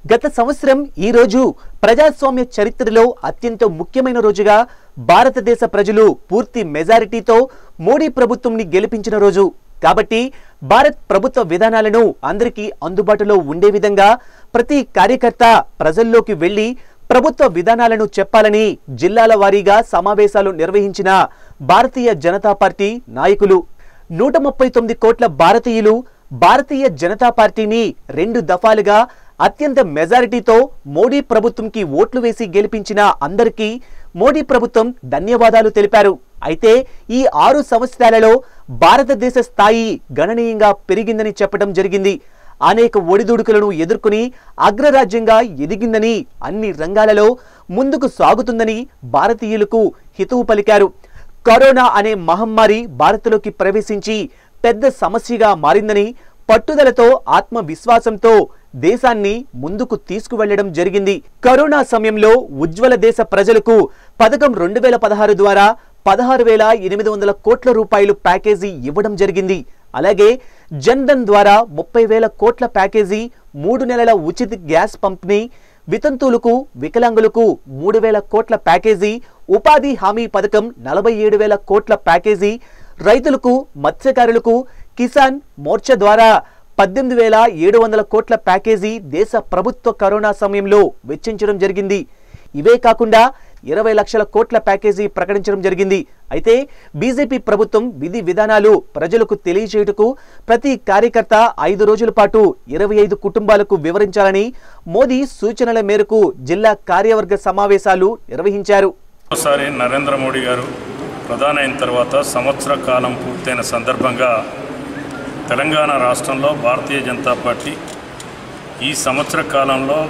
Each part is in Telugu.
గత సంవత్సరం ఈ రోజు ప్రజాస్వామ్య చరిత్రలో అత్యంత ముఖ్యమైన రోజుగా భారతదేశ ప్రజలు పూర్తి మెజారిటీతో మోడీ ప్రభుత్వంని గెలిపించిన రోజు కాబట్టి భారత్ ప్రభుత్వ విధానాలను అందరికీ అందుబాటులో ఉండే విధంగా ప్రతి కార్యకర్త ప్రజల్లోకి వెళ్లి ప్రభుత్వ విధానాలను చెప్పాలని జిల్లాల వారీగా సమావేశాలు నిర్వహించిన భారతీయ జనతా పార్టీ నాయకులు నూట ముప్పై తొమ్మిది కోట్ల భారతీయులు భారతీయ జనతా పార్టీని రెండు దఫాలుగా అత్యంత మెజారిటీతో మోడీ ప్రభుత్వంకి ఓట్లు వేసి గెలిపించిన అందరికీ మోడీ ప్రభుత్వం ధన్యవాదాలు తెలిపారు అయితే ఈ ఆరు సంవత్సరాలలో భారతదేశ స్థాయి గణనీయంగా పెరిగిందని చెప్పడం జరిగింది అనేక ఒడిదుడుకులను ఎదుర్కొని అగ్రరాజ్యంగా ఎదిగిందని అన్ని రంగాలలో ముందుకు సాగుతుందని భారతీయులకు హితవు పలికారు కరోనా అనే మహమ్మారి భారత్లోకి ప్రవేశించి పెద్ద సమస్యగా మారిందని పట్టుదలతో ఆత్మవిశ్వాసంతో దేశాన్ని ముందుకు తీసుకువెళ్లడం జరిగింది కరోనా సమయంలో ఉజ్వల దేశ ప్రజలకు పథకం రెండు వేల పదహారు ద్వారా పదహారు వేల ఎనిమిది వందల కోట్ల రూపాయలు ప్యాకేజీ ఇవ్వడం జరిగింది అలాగే జన్ధన్ ద్వారా ముప్పై వేల కోట్ల ప్యాకేజీ మూడు నెలల ఉచిత గ్యాస్ పంపిణీ వితంతువులకు వికలాంగులకు మూడు వేల కోట్ల ప్యాకేజీ ఉపాధి హామీ పథకం నలభై ఏడు వేల కోట్ల ప్యాకేజీ రైతులకు మత్స్యకారులకు కిసాన్ మోర్చా ద్వారా పద్దెనిమిది వేల ఏడు వందల కోట్ల ప్యాకేజీ దేశ ప్రభుత్వ కరోనా సమయంలో వెచ్చించడం జరిగింది ఇవే కాకుండా ఇరవై లక్షల కోట్ల ప్యాకేజీ ప్రకటించడం జరిగింది అయితే బీజేపీ ప్రభుత్వం విధి విధానాలు ప్రజలకు తెలియజేయుటకు ప్రతి కార్యకర్త ఐదు రోజుల పాటు ఇరవై ఐదు కుటుంబాలకు వివరించాలని మోదీ సూచనల మేరకు జిల్లా కార్యవర్గ సమావేశాలు నిర్వహించారు ఒకసారి నరేంద్ర మోడీ గారు ప్రధాని అయిన తర్వాత సంవత్సర కాలం పూర్తయిన సందర్భంగా తెలంగాణ రాష్ట్రంలో భారతీయ జనతా పార్టీ ఈ సంవత్సర కాలంలో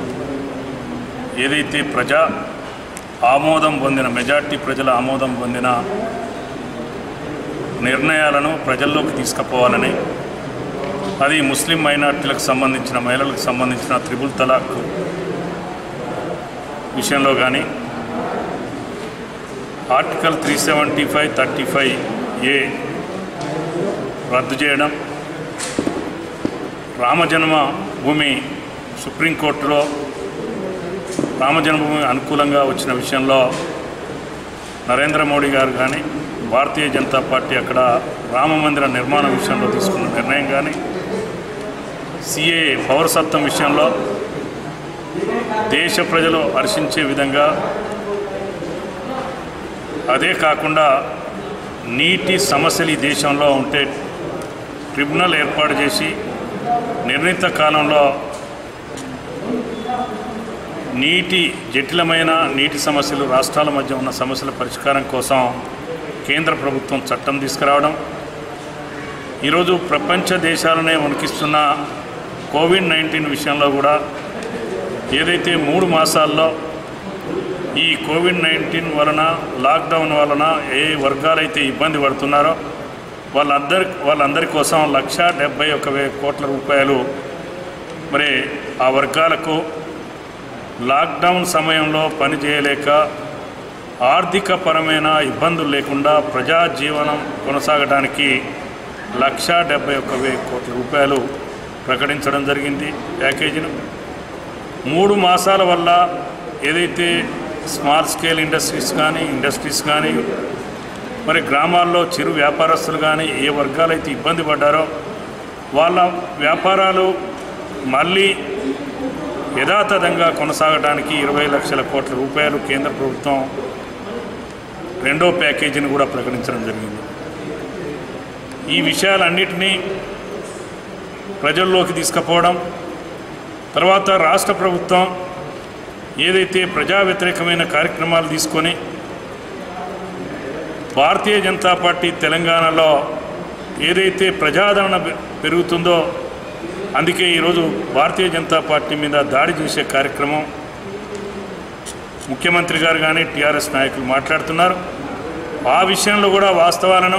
ఏదైతే ప్రజా ఆమోదం పొందిన మెజార్టీ ప్రజల ఆమోదం పొందిన నిర్ణయాలను ప్రజల్లోకి తీసుకుపోవాలని అది ముస్లిం మైనార్టీలకు సంబంధించిన మహిళలకు సంబంధించిన త్రిబుల్ తలాక్ విషయంలో కానీ article three seventy five thirty five A రద్దు చేయడం రామజన్మ భూమి సుప్రీంకోర్టులో రామజన్మభూమి అనుకూలంగా వచ్చిన విషయంలో నరేంద్ర మోడీ గారు కానీ భారతీయ జనతా పార్టీ అక్కడ రామ మందిర నిర్మాణం విషయంలో తీసుకున్న నిర్ణయం కానీ సిఏ పౌరసత్వం విషయంలో దేశ ప్రజలు హర్షించే విధంగా అదే కాకుండా నీటి సమస్యలు ఈ దేశంలో ఉంటే ట్రిబ్యునల్ ఏర్పాటు చేసి నిర్ణీత కాలంలో నీటి జటిలమైన నీటి సమస్యలు రాష్ట్రాల మధ్య ఉన్న సమస్యల పరిష్కారం కోసం కేంద్ర ప్రభుత్వం చట్టం తీసుకురావడం ఈరోజు ప్రపంచ దేశాలనే వణికిస్తున్న కోవిడ్ నైన్టీన్ విషయంలో కూడా ఏదైతే మూడు మాసాల్లో ఈ కోవిడ్ నైన్టీన్ వలన లాక్డౌన్ వలన ఏ వర్గాలైతే ఇబ్బంది పడుతున్నారో వాళ్ళందరి వాళ్ళందరి కోసం లక్ష డెబ్బై ఒక వే కోట్ల రూపాయలు మరి ఆ వర్గాలకు లాక్డౌన్ సమయంలో పని చేయలేక ఆర్థిక పరమైన ఇబ్బందులు లేకుండా ప్రజా జీవనం కొనసాగడానికి లక్ష డెబ్బై ఒక్క వెయ్యి కోట్ల రూపాయలు ప్రకటించడం జరిగింది ప్యాకేజీను మూడు మాసాల వల్ల ఏదైతే స్మాల్ స్కేల్ ఇండస్ట్రీస్ కానీ ఇండస్ట్రీస్ కానీ మరి గ్రామాల్లో చిరు వ్యాపారస్తులు కానీ ఏ వర్గాలైతే ఇబ్బంది పడ్డారో వాళ్ళ వ్యాపారాలు మళ్ళీ యథాతథంగా కొనసాగడానికి ఇరవై లక్షల కోట్ల రూపాయలు కేంద్ర ప్రభుత్వం రెండో ప్యాకేజీని కూడా ప్రకటించడం జరిగింది ఈ విషయాలన్నిటినీ ప్రజల్లోకి తీసుకుపోవడం తర్వాత రాష్ట్ర ప్రభుత్వం ఏదైతే ప్రజా వ్యతిరేకమైన కార్యక్రమాలు తీసుకొని భారతీయ జనతా పార్టీ తెలంగాణలో ఏదైతే ప్రజాదరణ పె- పెరుగుతుందో అందుకే ఈరోజు భారతీయ జనతా పార్టీ మీద దాడి చేసే కార్యక్రమం ముఖ్యమంత్రి గారు కానీ టీఆర్ఎస్ నాయకులు మాట్లాడుతున్నారు ఆ విషయంలో కూడా వాస్తవాలను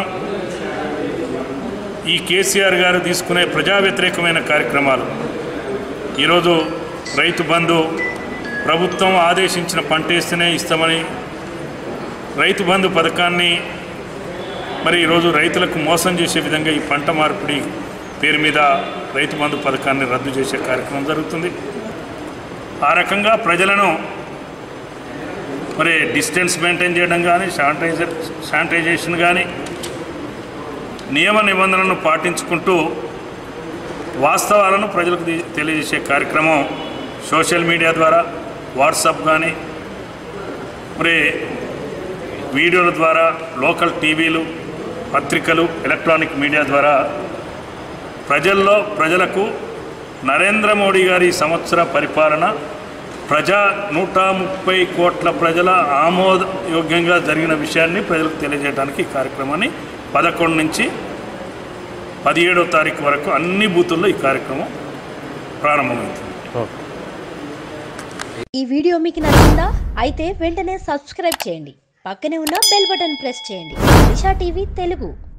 ఈ కేసీఆర్ గారు తీసుకునే ప్రజా వ్యతిరేకమైన కార్యక్రమాలు ఈరోజు రైతు బంధు ప్రభుత్వం ఆదేశించిన పంట వేస్తేనే ఇస్తామని రైతు బంధు పథకాన్ని మరి ఈరోజు రైతులకు మోసం చేసే విధంగా ఈ పంట మార్పిడి పేరు మీద రైతు బంధు పథకాన్ని రద్దు చేసే కార్యక్రమం జరుగుతుంది ఆ రకంగా ప్రజలను మరి డిస్టెన్స్ మెయింటైన్ చేయడం కానీ శానిటైజర్ శానిటైజేషన్ కానీ నియమ నిబంధనలను పాటించుకుంటూ వాస్తవాలను ప్రజలకు ది- తెలియజేసే కార్యక్రమం సోషల్ మీడియా ద్వారా వాట్సాప్ కానీ మరి వీడియోల ద్వారా లోకల్ టీవీలు పత్రికలు ఎలక్ట్రానిక్ మీడియా ద్వారా ప్రజల్లో ప్రజలకు నరేంద్ర మోడీ గారి సంవత్సర పరిపాలన ప్రజా నూట ముప్పై కోట్ల ప్రజల ఆమోదయోగ్యంగా జరిగిన విషయాన్ని ప్రజలకు తెలియజేయడానికి ఈ కార్యక్రమాన్ని పదకొండు నుంచి పదిహేడో తారీఖు వరకు అన్ని బూతుల్లో ఈ కార్యక్రమం ప్రారంభమైంది ఈ వీడియో మీకు నచ్చిందా అయితే వెంటనే సబ్స్క్రైబ్ చేయండి పక్కనే ఉన్న బెల్ బటన్ ప్రెస్ చేయండి దిశా టీవీ తెలుగు